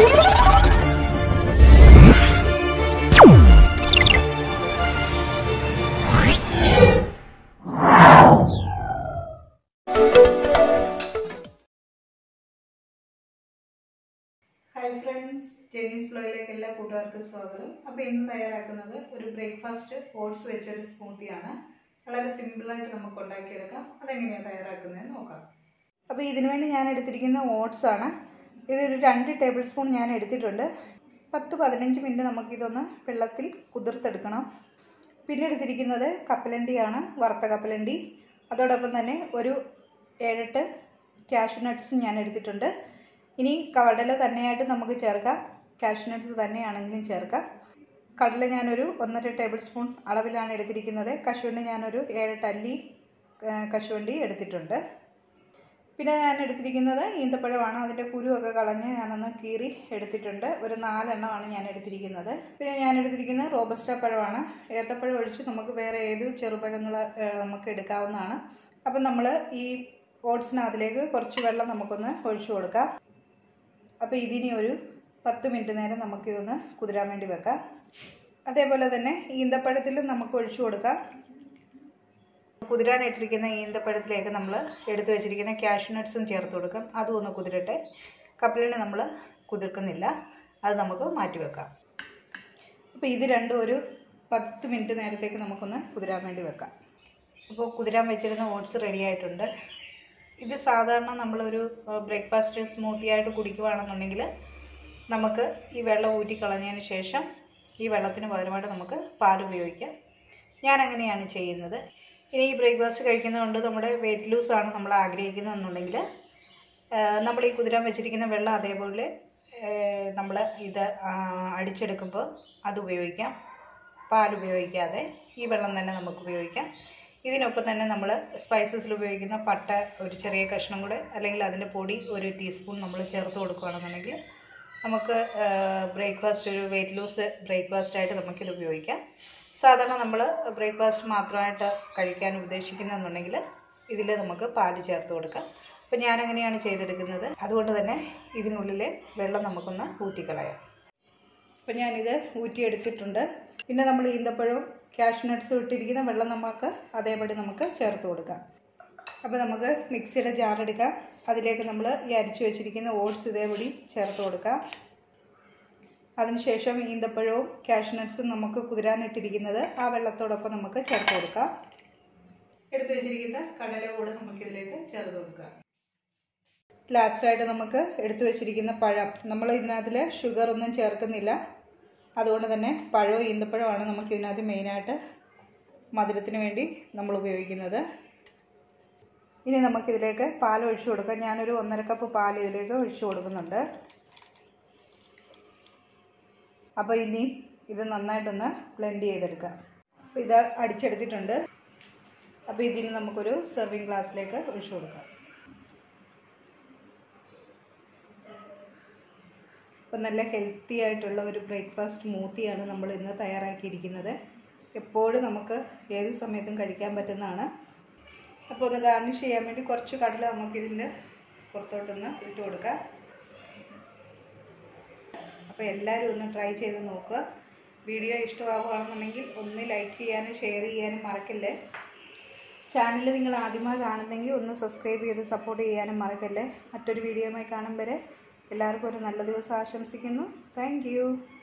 hi friends ജെനീസ് ഫ്ലോയിലേക്ക് എല്ലാ കൂട്ടുകാർക്കും സ്വാഗതം അപ്പോൾ ഇന്ന് തയ്യാറാക്കുന്നത് ഒരു ബ്രേക്ക്ഫാസ്റ്റ് ഓട്സ് വെച്ചൊരു സ്മൂത്തിയാണ് വളരെ സിമ്പിളായിട്ട് നമുക്ക് ഉണ്ടാക്കിയെടുക്കാം അതെങ്ങനെയാണ് തയ്യാറാക്കുന്നതെന്ന് നോക്കാം അപ്പോൾ ഇതിനു വേണ്ടി ഞാൻ എടുത്തിരിക്കുന്ന ഓട്സ് ആണ് ഇതൊരു രണ്ട് ടേബിൾ സ്പൂൺ ഞാൻ എടുത്തിട്ടുണ്ട് പത്ത് പതിനഞ്ച് മിനിറ്റ് നമുക്കിതൊന്ന് വെള്ളത്തിൽ കുതിർത്തെടുക്കണം പിന്നെ എടുത്തിരിക്കുന്നത് കപ്പലണ്ടിയാണ് വറുത്ത കപ്പലണ്ടി അതോടൊപ്പം തന്നെ ഒരു ഏഴെട്ട് കാഷ്യൂ നട്ട്സ് ഞാൻ എടുത്തിട്ടുണ്ട് ഇനി കടല തന്നെയായിട്ട് നമുക്ക് ചേർക്കാം കാഷ്യൂ നട്ട്സ് തന്നെയാണെങ്കിലും ചേർക്കാം കടല ഞാനൊരു ഒന്നര ടേബിൾ സ്പൂൺ അളവിലാണ് എടുത്തിരിക്കുന്നത് കശുവണ്ടി ഞാനൊരു ഏഴെട്ട് അല്ലി ആ, കശുവണ്ടി എടുത്തിട്ടുണ്ട് പിന്നെ ഞാൻ എടുത്തിരിക്കുന്നത് ഈന്തപ്പഴമാണ് അതിൻ്റെ കുരുവൊക്കെ കളഞ്ഞ് ഞാനൊന്ന് കീറി എടുത്തിട്ടുണ്ട് ഒരു നാലെണ്ണമാണ് ഞാൻ എടുത്തിരിക്കുന്നത് പിന്നെ ഞാൻ എടുത്തിരിക്കുന്നത് റോബസ്റ്റ പഴമാണ് ഏത്തപ്പഴം ഒഴിച്ച് നമുക്ക് വേറെ ഏത് ചെറുപഴങ്ങൾ നമുക്ക് എടുക്കാവുന്നതാണ് അപ്പം നമ്മൾ ഈ ഓട്സിനകത്തിലേക്ക് കുറച്ച് വെള്ളം നമുക്കൊന്ന് ഒഴിച്ചു കൊടുക്കാം അപ്പോൾ ഇതിനി ഒരു പത്ത് മിനിറ്റ് നേരം നമുക്കിതൊന്ന് കുതിരാൻ വേണ്ടി വെക്കാം അതേപോലെ തന്നെ ഈന്തപ്പഴത്തിലും നമുക്ക് ഒഴിച്ചു കൊടുക്കാം കുതിരാനിട്ടിരിക്കുന്ന ഈന്തപ്പഴത്തിലേക്ക് നമ്മൾ എടുത്തു വെച്ചിരിക്കുന്ന കാഷ്യൂ നട്ട്സും ചേർത്ത് കൊടുക്കാം അതും ഒന്ന് കുതിരട്ടെ കപ്പലിനെ നമ്മൾ കുതിർക്കുന്നില്ല അത് നമുക്ക് മാറ്റി വെക്കാം അപ്പോൾ ഇത് രണ്ടും ഒരു പത്ത് മിനിറ്റ് നേരത്തേക്ക് നമുക്കൊന്ന് കുതിരാൻ വേണ്ടി വെക്കാം അപ്പോൾ കുതിരാൻ വെച്ചിരുന്ന ഓട്സ് റെഡി ആയിട്ടുണ്ട് ഇത് സാധാരണ നമ്മളൊരു ബ്രേക്ക്ഫാസ്റ്റ് സ്മൂത്തി ആയിട്ട് കുടിക്കുകയാണെന്നുണ്ടെങ്കിൽ നമുക്ക് ഈ വെള്ളം ഊറ്റി കളഞ്ഞതിന് ശേഷം ഈ വെള്ളത്തിന് പകരമായിട്ട് നമുക്ക് പാൽ ഉപയോഗിക്കാം ഞാൻ അങ്ങനെയാണ് ചെയ്യുന്നത് ഇനി ഈ ബ്രേക്ക്ഫാസ്റ്റ് കഴിക്കുന്നതുകൊണ്ട് നമ്മുടെ വെയിറ്റ് ലൂസ് ആണ് നമ്മൾ ആഗ്രഹിക്കുന്നതെന്നുണ്ടെങ്കിൽ നമ്മൾ ഈ കുതിരാൻ വെച്ചിരിക്കുന്ന വെള്ളം അതേപോലെ നമ്മൾ ഇത് ആ, അടിച്ചെടുക്കുമ്പോൾ അത് ഉപയോഗിക്കാം പാൽ ഉപയോഗിക്കാതെ ഈ വെള്ളം തന്നെ നമുക്ക് ഉപയോഗിക്കാം ഇതിനൊപ്പം തന്നെ നമ്മൾ സ്പൈസസിൽ ഉപയോഗിക്കുന്ന പട്ട ഒരു ചെറിയ കഷ്ണം കൂടെ അല്ലെങ്കിൽ അതിൻ്റെ പൊടി ഒരു ടീസ്പൂൺ നമ്മൾ ചേർത്ത് കൊടുക്കുകയാണെന്നുണ്ടെങ്കിൽ നമുക്ക് ബ്രേക്ക്ഫാസ്റ്റ് ഒരു വെയിറ്റ് ലൂസ് ബ്രേക്ക്ഫാസ്റ്റ് ആയിട്ട് നമുക്കിത് ഉപയോഗിക്കാം സാധാരണ നമ്മൾ ബ്രേക്ക്ഫാസ്റ്റ് മാത്രമായിട്ട് കഴിക്കാൻ ഉദ്ദേശിക്കുന്നതെന്നുണ്ടെങ്കിൽ ഇതിൽ നമുക്ക് പാല് ചേർത്ത് കൊടുക്കാം അപ്പം ഞാൻ അങ്ങനെയാണ് ചെയ്തെടുക്കുന്നത് അതുകൊണ്ട് തന്നെ ഇതിനുള്ളിലെ വെള്ളം നമുക്കൊന്ന് ഊറ്റിക്കളയാം അപ്പം ഞാനിത് ഊറ്റിയെടുത്തിട്ടുണ്ട് പിന്നെ നമ്മൾ ഈന്തപ്പഴവും കാഷ്യൂ നട്ട്സും ഇട്ടിരിക്കുന്ന വെള്ളം നമുക്ക് അതേപടി നമുക്ക് ചേർത്ത് കൊടുക്കാം അപ്പോൾ നമുക്ക് മിക്സിയുടെ ജാർ എടുക്കാം അതിലേക്ക് നമ്മൾ ഈ അരിച്ചു വെച്ചിരിക്കുന്ന ഓട്സ് ഇതേപടി ചേർത്ത് കൊടുക്കാം അതിനുശേഷം ഈന്തപ്പഴവും കാഷ്യൂ നട്ട്സും നമുക്ക് കുതിരാനിട്ടിരിക്കുന്നത് ആ വെള്ളത്തോടൊപ്പം നമുക്ക് ചേർത്ത് കൊടുക്കാം എടുത്തു വെച്ചിരിക്കുന്ന കടല കൂടെ നമുക്കിതിലേക്ക് ചേർത്ത് കൊടുക്കാം ലാസ്റ്റായിട്ട് നമുക്ക് എടുത്തു വെച്ചിരിക്കുന്ന പഴം നമ്മൾ ഇതിനകത്തിൽ ഷുഗർ ഒന്നും ചേർക്കുന്നില്ല അതുകൊണ്ട് തന്നെ പഴവും ഈന്തപ്പഴമാണ് നമുക്ക് ഇതിനകത്ത് മെയിനായിട്ട് മധുരത്തിന് വേണ്ടി നമ്മൾ ഉപയോഗിക്കുന്നത് ഇനി നമുക്കിതിലേക്ക് പാൽ ഒഴിച്ചു കൊടുക്കാം ഞാനൊരു ഒന്നര കപ്പ് പാൽ ഇതിലേക്ക് ഒഴിച്ചു കൊടുക്കുന്നുണ്ട് അപ്പോൾ ഇനി ഇത് നന്നായിട്ടൊന്ന് ബ്ലെൻഡ് ചെയ്തെടുക്കാം അപ്പോൾ ഇത് അടിച്ചെടുത്തിട്ടുണ്ട് അപ്പോൾ ഇതിന് നമുക്കൊരു സെർവിങ് ഗ്ലാസ്സിലേക്ക് ഒഴിച്ചു കൊടുക്കാം അപ്പം നല്ല ഹെൽത്തി ആയിട്ടുള്ള ഒരു ബ്രേക്ക്ഫാസ്റ്റ് സ്മൂത്തിയാണ് നമ്മൾ ഇന്ന് തയ്യാറാക്കിയിരിക്കുന്നത് എപ്പോഴും നമുക്ക് ഏത് സമയത്തും കഴിക്കാൻ പറ്റുന്നതാണ് അപ്പോൾ ഒന്ന് ഗാർണിഷ് ചെയ്യാൻ വേണ്ടി കുറച്ച് കടല നമുക്കിതിൻ്റെ പുറത്തോട്ടൊന്ന് ഇട്ട് കൊടുക്കാം അപ്പോൾ എല്ലാവരും ഒന്ന് ട്രൈ ചെയ്ത് നോക്കുക വീഡിയോ ഇഷ്ടമാവുകയാണെന്നുണ്ടെങ്കിൽ ഒന്ന് ലൈക്ക് ചെയ്യാനും ഷെയർ ചെയ്യാനും മറക്കല്ലേ ചാനൽ നിങ്ങൾ ആദ്യമായി കാണുന്നെങ്കിൽ ഒന്ന് സബ്സ്ക്രൈബ് ചെയ്ത് സപ്പോർട്ട് ചെയ്യാനും മറക്കല്ലേ മറ്റൊരു വീഡിയോയുമായി കാണും വരെ എല്ലാവർക്കും ഒരു നല്ല ദിവസം ആശംസിക്കുന്നു താങ്ക്